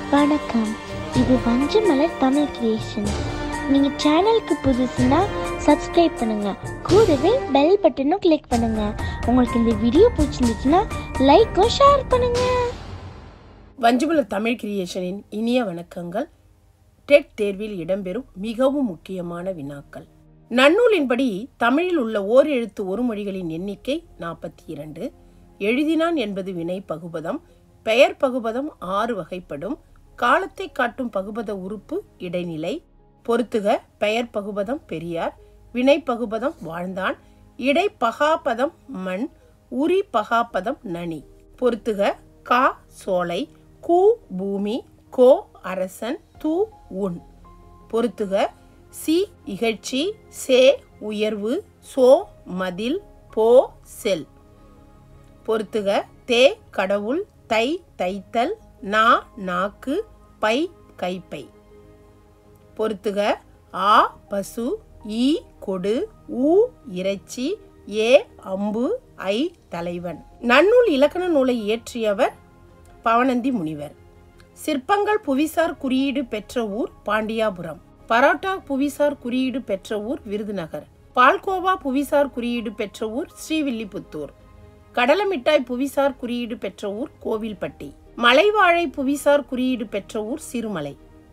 வணக்கம் இது வஞ்சமலர் தமிழ் கிரியேஷன் நீங்கள் சேனலுக்கு புதுசுன்னா சப்ஸ்கிரைப் பண்ணுங்க கூடவே பெல் பட்டனும் கிளிக் பண்ணுங்க உங்களுக்கு இந்த வீடியோ பிடிச்சிருந்துச்சுன்னா லைக்கும் ஷேர் பண்ணுங்க வஞ்சிமல தமிழ் கிரியேஷனின் இனிய வணக்கங்கள் டெட் தேர்வில் இடம்பெறும் மிகவும் முக்கியமான வினாக்கள் நன்னூலின்படி தமிழில் உள்ள ஓர் எழுத்து ஒரு மொழிகளின் எண்ணிக்கை நாற்பத்தி இரண்டு எழுதினான் என்பது வினை பகுபதம் பெயர் பகுபதம் ஆறு வகைப்படும் காலத்தை காட்டும் பகுபத உறுப்பு இடைநிலை பொறுத்துக பெயர் பகுபதம் பெரியார் வினை பகுபதம் வாழ்ந்தான் இடை பகாபதம் மண் உரி பகாபதம் நனி பொறுத்துக கா சோலை கூ பூமி கோ அரசன் தூ உன் பொறுத்துக சி இகழ்ச்சி சே உயர்வு சோ மதில் போ செல் பொறுத்துக தே கடவுள் தை தைத்தல் நா நாக்கு பை கைப்பை பொறுத்துக ஆ பசு ஈ கொடு ஊ இறைச்சி ஏ அம்பு ஐ தலைவன் நன்னூல் இலக்கண நூலை இயற்றியவர் பவனந்தி முனிவர் சிற்பங்கள் புவிசார் குறியீடு பெற்ற ஊர் பாண்டியாபுரம் பரோட்டா புவிசார் குறியீடு பெற்ற ஊர் விருதுநகர் பால்கோவா புவிசார் குறியீடு பெற்ற ஊர் ஸ்ரீவில்லிபுத்தூர் கடலமிட்டாய் புவிசார் குறியீடு பெற்ற ஊர் கோவில்பட்டி மலைவாழை புவிசார் குறியீடு பெற்ற ஊர் சிறுமலை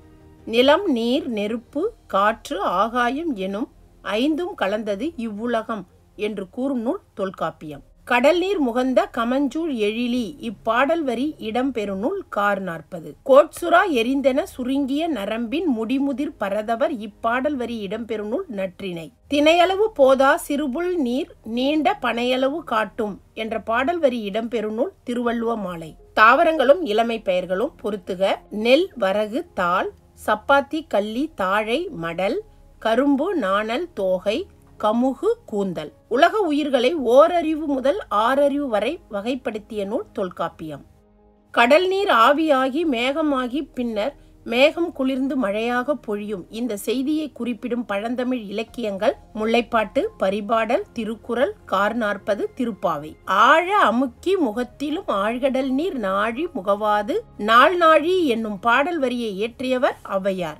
நிலம் நீர் நெருப்பு காற்று ஆகாயம் எனும் ஐந்தும் கலந்தது இவ்வுலகம் என்று கூறும் நூல் தொல்காப்பியம் கடல் நீர் முகந்த கமஞ்சூழ் எழிலி இப்பாடல் வரி இடம்பெறும் நூல் கார் நாற்பது கோட்சுரா எரிந்தென சுருங்கிய நரம்பின் முடிமுதிர் பரதவர் இப்பாடல் வரி இடம்பெறும் நூல் நற்றினை தினையளவு போதா சிறுபுல் நீர் நீண்ட பனையளவு காட்டும் என்ற பாடல் வரி இடம்பெறும் நூல் திருவள்ளுவ மாலை தாவரங்களும் இளமை பெயர்களும் பொறுத்துக நெல் வரகு தாள் சப்பாத்தி கள்ளி தாழை மடல் கரும்பு நாணல் தோகை கமுகு கூந்தல் உலக உயிர்களை ஓரறிவு முதல் ஆறறிவு வரை வகைப்படுத்திய நூல் தொல்காப்பியம் கடல் நீர் ஆவியாகி மேகமாகி பின்னர் மேகம் குளிர்ந்து மழையாக பொழியும் இந்த செய்தியை குறிப்பிடும் பழந்தமிழ் இலக்கியங்கள் முல்லைப்பாட்டு பரிபாடல் திருக்குறள் கார் நாற்பது திருப்பாவை ஆழ அமுக்கி முகத்திலும் ஆழ்கடல் நீர் நாழி முகவாது நாள் நாழி என்னும் பாடல் வரியை இயற்றியவர் ஔவையார்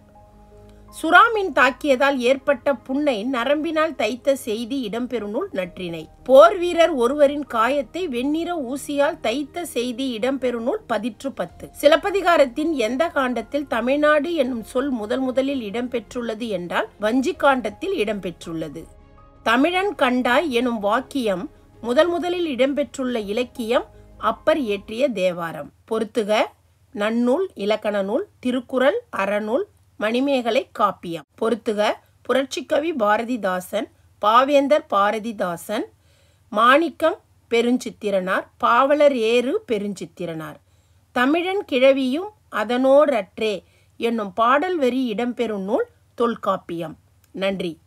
சுறாமீன் தாக்கியதால் ஏற்பட்ட புண்ணை நரம்பினால் தைத்த செய்தி இடம்பெறும் நூல் நற்றினை போர் வீரர் ஒருவரின் காயத்தை வெண்ணிற ஊசியால் தைத்த செய்தி இடம்பெறும் நூல் பதிற்று பத்து சிலப்பதிகாரத்தின் எந்த காண்டத்தில் தமிழ்நாடு என்னும் சொல் முதல் முதலில் இடம்பெற்றுள்ளது என்றால் வஞ்சி காண்டத்தில் இடம்பெற்றுள்ளது தமிழன் கண்டாய் எனும் வாக்கியம் முதல் முதலில் இடம்பெற்றுள்ள இலக்கியம் அப்பர் இயற்றிய தேவாரம் பொறுத்துக நன்னூல் இலக்கண நூல் திருக்குறள் அறநூல் மணிமேகலை காப்பியம் பொறுத்துக புரட்சிக்கவி பாரதிதாசன் பாவேந்தர் பாரதிதாசன் மாணிக்கம் பெருஞ்சித்திரனார் பாவலர் ஏறு பெருஞ்சித்திரனார் தமிழன் கிழவியும் அதனோரற்றே என்னும் பாடல் வரி இடம்பெறும் நூல் தொல்காப்பியம் நன்றி